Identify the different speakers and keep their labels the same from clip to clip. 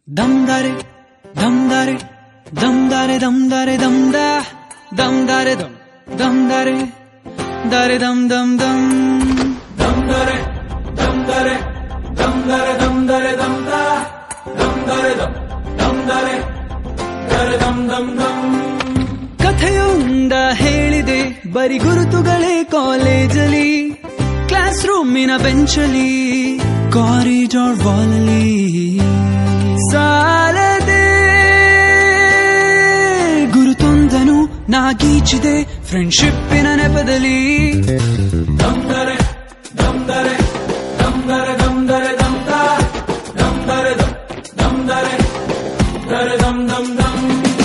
Speaker 1: ದಮ್ದಾರೆ ದಮ್ದಾರೆ ದಮ್ದಾರೆ ದಮ್ದಾರೆ ದಮ್ದ ದಮ್ದಾರೆ ದಮ್ ದಮ್ದಾರೆ ದಾರೆ ದಮ್ ದಮ್ ದಮ್ ದಮ್ದಾರೆ ದಮ್ದಾರೆ ದಮ್ದಾರೆ ದಮ್ದಾರೆ ದಮ್ದ ದಮ್ದಾರೆ ದಮ್ ದಮ್ದಾರೆ ದಾರೆ ದಮ್ ದಮ್ ದಮ್ ಕಥೆಯೊಂದ ಹೇಳಿದೆ ಬರಿ ಗುರುತುಗಳೇ ಕಾಲೇಜಲ್ಲಿ ಕ್ಲಾಸ್ ರೂಮಿನ ಬೆಂಚಲಿ ಕಾರಿಡಾರ್ ವಾಲಲ್ಲಿ ಸಾಲದೆ ಗುರುತೊಂದನು ನಾಗೀಚಿದೆ ಫ್ರೆಂಡ್ಶಿಪ್ಪಿನ ನೆಪದಲ್ಲಿ ದಮ್ದರೆ ದಮ್ದರೆ ದಮ್ದರೆ ದಮ್ದರೆ ದಮ್ದ ದಮ್ದರೆ ದಮ್ ದಮ್ದರೆ ದರೆ ದಮ್ ದಮ್ ದಮ್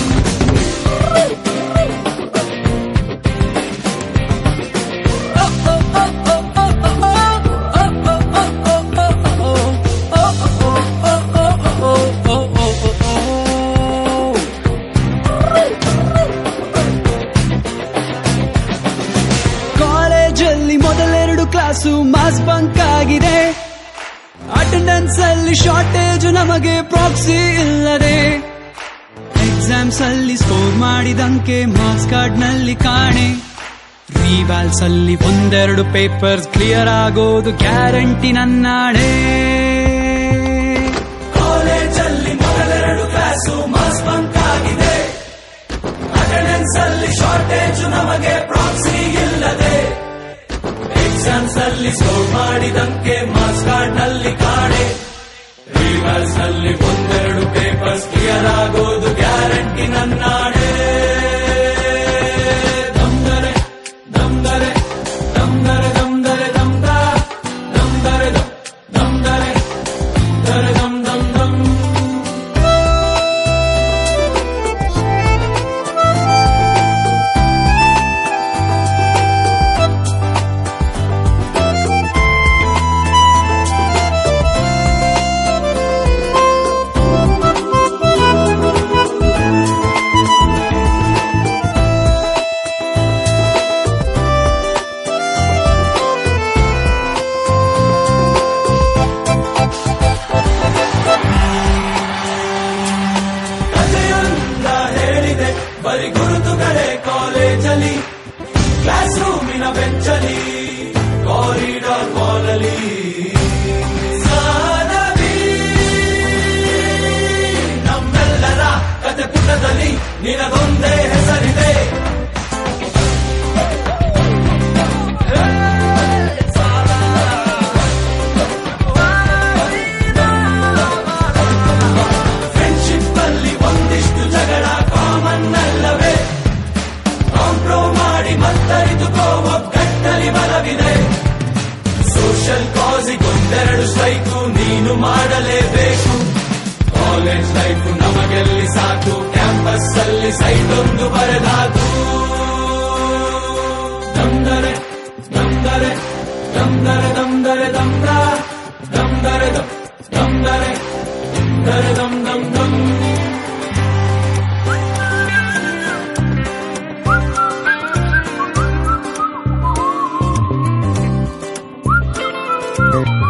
Speaker 1: ಕಾಲೇಜಲ್ಲಿ ಮೊದಲೆರಡು ಕ್ಲಾಸು ಮಾಸ್ ಬಂಕ್ ಆಗಿದೆ ಅಟೆಂಡೆನ್ಸ್ ಅಲ್ಲಿ ಶಾರ್ಟೇಜ್ ನಮಗೆ ಪ್ರಾಕ್ಸಿ ಇಲ್ಲದೆ ಎಕ್ಸಾಮ್ಸ್ ಅಲ್ಲಿ ಸ್ಕೋರ್ ಮಾಡಿದಂಕೆ ಮಾರ್ಕ್ಸ್ ಕಾರ್ಡ್ ನಲ್ಲಿ ಕಾಣೆ ರಿವ್ಯಾಲ್ಸ್ ಅಲ್ಲಿ ಒಂದೆರಡು ಪೇಪರ್ಸ್ ಕ್ಲಿಯರ್ ಆಗೋದು ಗ್ಯಾರಂಟಿ ನನ್ನಾಡೆ ಕಾಲೇಜಲ್ಲಿ ಮೊದಲೆರಡು ಕ್ಲಾಸು ಮಾಸ್ ಬಂಕ್ ಆಗಿದೆ ಅಟೆಂಡೆನ್ಸ್ ಅಲ್ಲಿ ಶಾರ್ಟೇಜ್ ನಮಗೆ ಪ್ರಾಕ್ಸಿ ಇಲ್ಲದೆ ಎಕ್ಸಾಮ್ಸ್ ಅಲ್ಲಿ ಸ್ಕೋರ್ ಮಾಡಿದಂಕೆ ಮಾರ್ಕ್ಸ್ ಕಾರ್ಡ್ ನಲ್ಲಿ ಕಾಣೆ ರಿವರ್ಸ್ ಅಲ್ಲಿ ಒಂದೆರಡು ಪೇಪರ್ಸ್ ಕ್ಲಿಯರ್ ಆಗೋದು ಗ್ಯಾರಂಟಿ ನನ್ನಾಡೆ ದಮ್ದರೆ ದಮ್ದರೆ ದಮ್ದರೆ ದಮ್ದರೆ ದಮ್ದ ದಮ್ದರೆ ದಮ್ ದಮ್ದರೆ ದರೆ ದಮ್ ದಮ್ ದಮ್ ಕಥೆಯೊಂದ ಹೇಳಿದೆ ಬರಿ ಗುರುತುಗಳೇ ಕಾಲೇಜಲ್ಲಿ ಕ್ಲಾಸ್ ರೂಮಿನ ಬೆಂಚಲಿ ಕಾರಿಡಾರ್ ವಾಲಲ್ಲಿ ಸಾಲವಿ ನಮ್ಮೆಲ್ಲರ ಕತೆ ಪುಟದಲ್ಲಿ ನಿನಗೊಂದೇ ಹೆಸರಿದೆ ಫ್ರೆಂಡ್ಶಿಪ್ ಅಲ್ಲಿ ಒಂದಿಷ್ಟು ಜಗಳ ಕಾಮನ್ ಅಲ್ಲವೇ ಕಾಂಪ್ರೋ ಮಾಡಿ ಮತ್ತರಿದುಕೋ ಒಗ್ಗಟ್ಟಲಿ ಬಲವಿದೆ ಸೋಷಿಯಲ್ ಕಾಸಿಗೊಂದೆರಡು ಸ್ಟ್ರೈಕು ನೀನು ಮಾಡಲೇಬೇಕು ಕಾಲೇಜ್ ಲೈಫ್ ನಮಗೆಲ್ಲಿ ಸಾಕು ಕ್ಯಾಂಪಸ್ ಅಲ್ಲಿ ಸೈಟ್ ಒಂದು ಬರೆದಾಕು ದಮ್ದರೆ ದಮ್ದರೆ ದಮ್ದರೆ ದಮ್ದರೆ ದಮ್ದ ದಮ್ದರೆ ದಮ್ ದಮ್ದರೆ ದರೆ ದಮ್ ದಮ್ ದಮ್
Speaker 2: Thank you.